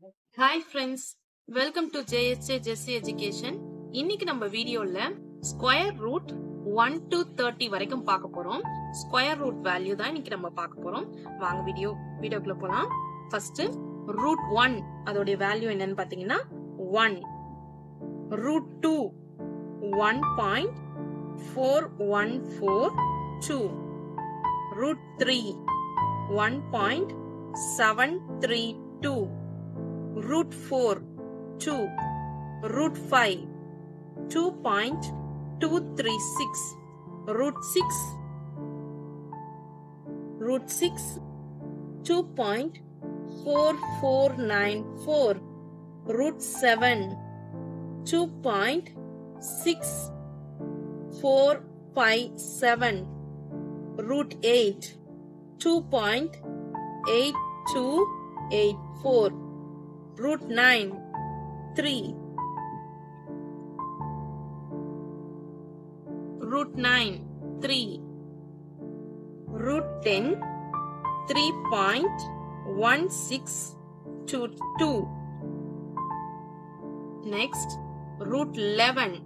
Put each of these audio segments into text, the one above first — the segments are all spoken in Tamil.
hi friends welcome to JSA Jessie education இன்னைக்கு நம்ம வீடியோல square root one to thirty வரைக்கும் பார்க்க போறோம் ஸ்கொயர் ரூட் வேல்யூ தான் இன்னைக்கு நம்ம பார்க்க போறோம் வாங்க வீடியோ வீடியோக்குள்ள போலாம் ஃபர்ஸ்ட் ரூட் ஒன் அதோடைய வேல்யூ என்னன்னு பாத்தீங்கன்னா one root two one point four one four two root three one point seven three two root 4 2 root 5 2.236 root 6 root 6 2.4494 root 7 2.6457 root 8 2.8284 root 9 3 root 9 3 root 10 3.1622 next root 11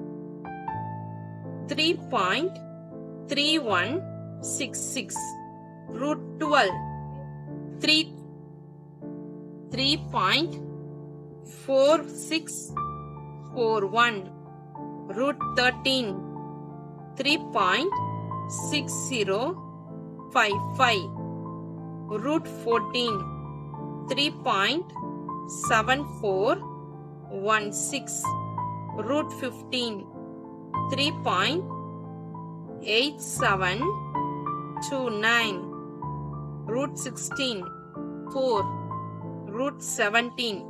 3.3166 root 12 3 3.4641 root 13 3.6055 root 14 3.7416 root 15 3.8729 root 16 4 root 17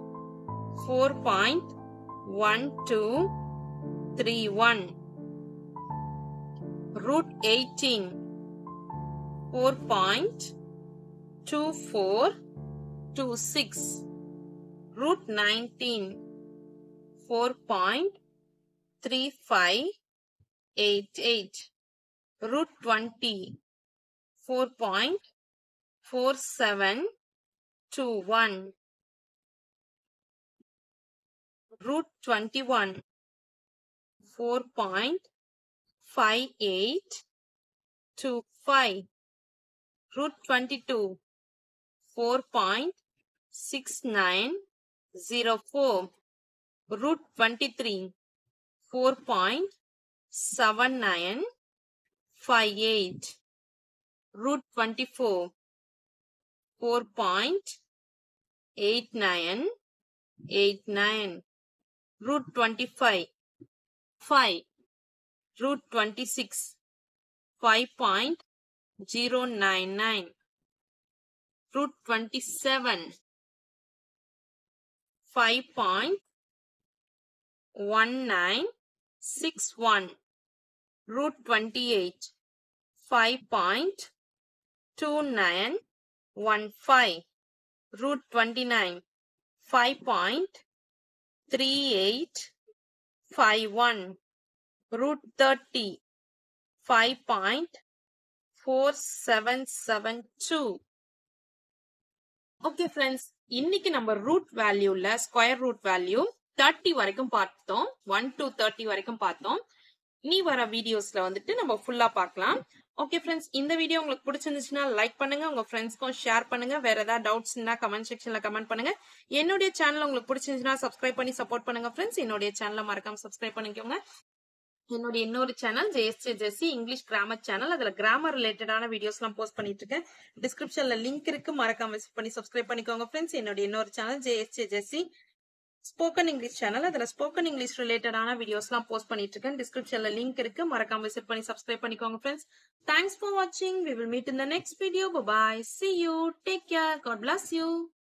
4.1231 root 18 4.2426 root 19 4.3588 root 20 4.47 to 1 root 21 4.58 to 5 root 22 4.6904 root 23 4.7958 root 24 4.8989 root 25 5 root 26 5.099 root 27 5.1961 root 28 5.29 one five root twenty nine five point three eight five one root thirty five point four seven seven two okay friends இன்னைக்கு நம்ம ரூட் வேல்யூல ஸ்கொயர் ரூட் வேல்யூ தேர்ட்டி வரைக்கும் பார்த்தோம் ஒன் டு தேர்ட்டி வரைக்கும் பார்த்தோம் இனி வர வீடியோஸ்ல வந்துட்டு நம்ம ஃபுல்லா பார்க்கலாம் ஓகே ஃப்ரெண்ட்ஸ் இந்த வீடியோ உங்களுக்கு பிடிச்சிருந்துச்சுன்னா லைக் பண்ணுங்க உங்க ஃப்ரெண்ட்ஸ்க்கும் ஷேர் பண்ணுங்க வேற ஏதாவது டவுட்ஸ் இருந்தா கமெண்ட் செக்ஷன்ல கமெண்ட் பண்ணுங்க என்னுடைய சேனல் உங்களுக்கு பிடிச்சிருந்துச்சுன்னா சப்ஸ்கிரைப் பண்ணி சப்போர்ட் பண்ணுங்க ஃப்ரெண்ட்ஸ் என்னுடைய சேனலை மறக்காம சப்ஸ்கிரைப் பண்ணிக்கோங்க என்னுடைய இன்னொரு channel JST Jessie English grammar channel அதுல கிராமர் ரிலேட்டடான வீடியோஸ் எல்லாம் போஸ்ட் பண்ணிட்டு இருக்கேன் டிஸ்கிரிப்ஷன்ல லிங்க் இருக்கு மறக்காம விசிட் பண்ணி சப்ஸ்கிரைப் பண்ணிக்கோங்க ஃப்ரெண்ட்ஸ் என்னுடைய இன்னொரு channel JST Jessie spoken English channel அதுல ஸ்போக்கன் இங்கிலீஷ் ரிலேட்டடான வீடியோஸ் எல்லாம் போஸ்ட் பண்ணிட்டு இருக்கேன் டிஸ்கிரிப்ஷன்ல லிங்க் இருக்கு மறக்காம விசிட் பண்ணி சப்ஸ்கிரைப் பண்ணிக்கோங்க ஃப்ரெண்ட்ஸ் தேங்க்ஸ் ஃபார் வாட்சிங் we will meet in the next video bye see you take care God bless you